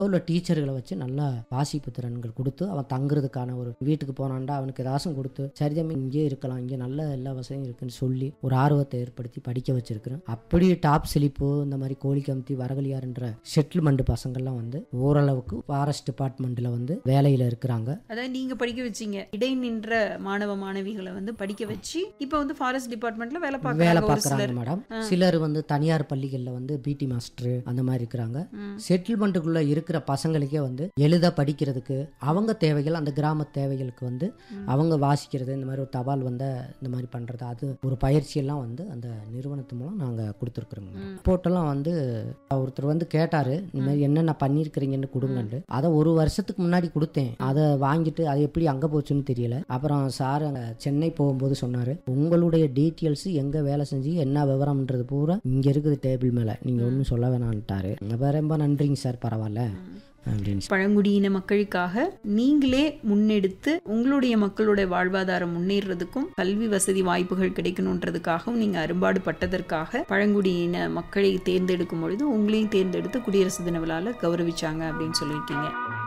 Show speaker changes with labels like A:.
A: உள்ள டீச்சர்களை வச்சு நல்லா வாசிப்பு திறன்கள் கொடுத்து அவன் தங்குறதுக்கான ஒரு வீட்டுக்கு போனான்டா அவனுக்கு ஏதாச்சும் கொடுத்து சரிதமே இங்கே இருக்கலாம் இங்கே நல்ல எல்லா வசதியும் இருக்குன்னு சொல்லி ஒரு ஆர்வத்தை ஏற்படுத்தி படிக்க வச்சிருக்கிறேன் அப்படி டாப் சிலிப்பு இந்த மாதிரி கோழிக்கம்பி வரகலியார்ன்ற செட்டில்மெண்ட் பசங்கள்லாம் வந்து ஓரளவுக்கு ஃபாரஸ்ட் டிபார்ட்மெண்ட்டில் வந்து வேலையில் இருக்கிறாங்க
B: அதாவது நீங்க படிக்க வச்சீங்க இடை நின்ற மாணவ மாணவிகளை வந்து படிக்க வச்சு இப்போ வந்து ஃபாரஸ்ட் டிபார்ட்மெண்ட்ல வேலை
A: வேலை
B: பார்க்கறாங்க ஒரு
A: பார்க்குறாங்க
B: சிலர்
A: மேடம் சிலர் வந்து தனியார் பள்ளிகளில் வந்து பிடி மாஸ்டர் அந்த மாதிரி இருக்கிறாங்க
B: ம்.
A: செட்டில்மெண்ட்டுக்குள்ள இருக்கிற பசங்களுக்கே வந்து எழுத படிக்கிறதுக்கு அவங்க தேவைகள் அந்த கிராம தேவைகளுக்கு வந்து அவங்க வாசிக்கிறது இந்த மாதிரி ஒரு தபால் வந்த இந்த மாதிரி பண்றது அது ஒரு பயிற்சியெல்லாம் வந்து அந்த நிறுவனத்து மூலம் நாங்கள் கொடுத்துருக்குறோங்க ரிப்போர்ட்டெல்லாம் வந்து ஒருத்தர் வந்து கேட்டாரு இந்த மாதிரி என்னென்ன பண்ணியிருக்கிறீங்கன்னு கொடுங்கன்ட்டு அதை ஒரு வருஷத்துக்கு முன்னாடி கொடுத்தேன் அதை வாங்கிட்டு அது எப்படி அங்கே போச்சுன்னு தெரியல அப்புறம் சார் அங்கே சென்னை போகும்போது சொன்னார் உங்களுடைய டீட்டெயில்ஸ் எங்கே வேலை செஞ்சு என்ன விவரம்ன்றது பூரா இங்கே இருக்குது டேபிள் மேலே நீங்கள் ஒன்றும் சொல்ல வேணான்ட்டாரு அப்ப ரொம்ப நன்றிங்க சார் பரவாயில்ல அப்படின்னு சொல்லி.
B: பழங்குடியின மக்களுக்காக நீங்களே முன்னெடுத்து உங்களுடைய மக்களுடைய வாழ்வாதாரம் முன்னேறதுக்கும் கல்வி வசதி வாய்ப்புகள் கிடைக்கணுன்றதுக்காகவும் நீங்க அரும்பாடு பட்டதற்காக பழங்குடியின மக்களை தேர்ந்தெடுக்கும் பொழுது உங்களையும் தேர்ந்தெடுத்து குடியரசு தின விழால கௌரவிச்சாங்க அப்படின்னு சொல்லியிருக்கீங்க